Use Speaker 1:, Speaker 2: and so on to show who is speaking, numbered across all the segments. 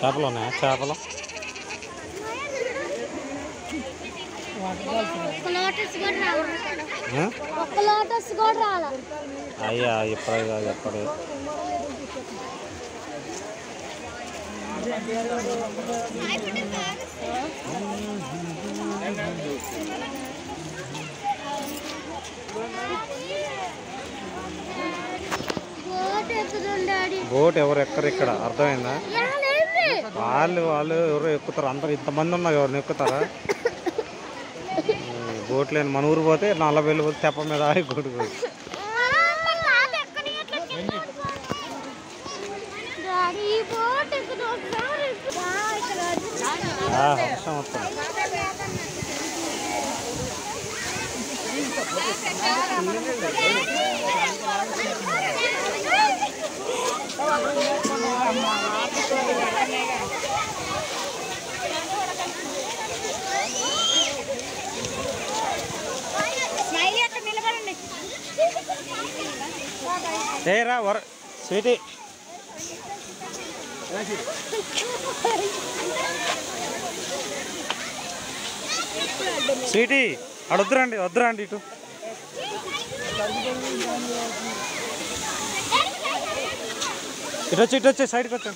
Speaker 1: చేపలు ఉన్నాయా చేపలు
Speaker 2: ఒక్క లోటస్ కూడా రావాలి
Speaker 1: ఆ?
Speaker 2: ఒక్క లోటస్ కూడా రావాలి
Speaker 1: అయ్యా ఇప్పుడే కాదు ఎప్పుడే
Speaker 2: బోట్ ఎక్కుతుంది డాడీ
Speaker 1: బోట్ ఎవరు ఎక్కరు ఇక్కడ అర్థమైందా వాళ్ళు వాళ్ళు ఎవరు ఎక్కుతారు అందరు ఇంతమంది ఉన్నారు ఎవరిని ఎక్కుతారా ఈ బోట్ లేని మన ఊరు పోతే నల్ల వెళ్ళి పోతే తెప్ప మీద ఆగి కొడుకు
Speaker 2: డాడీ ఈ బోట్ ఎక్కుతుంది ఒకసారి రా, ఇక్కడ అది.
Speaker 1: వర్షం వస్తుంది
Speaker 3: స్మైలీ అక్కడ నిలబడండి
Speaker 1: ఏరా వర స్వీటీ స్వీటీ అడు వద్దురండి వద్దురండి ఇటు ఇటు వచ్చి ఇటు వచ్చి సైడ్కి వచ్చాను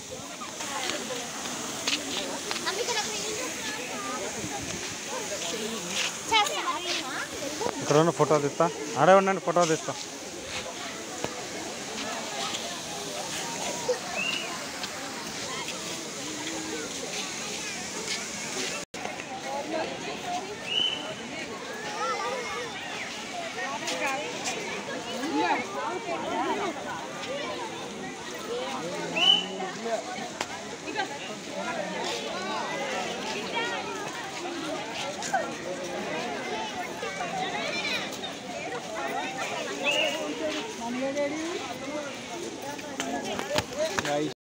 Speaker 1: ఇక్కడ ఉన్న ఫోటో తీస్తా ఆడే ఉండండి ఫోటో తీస్తా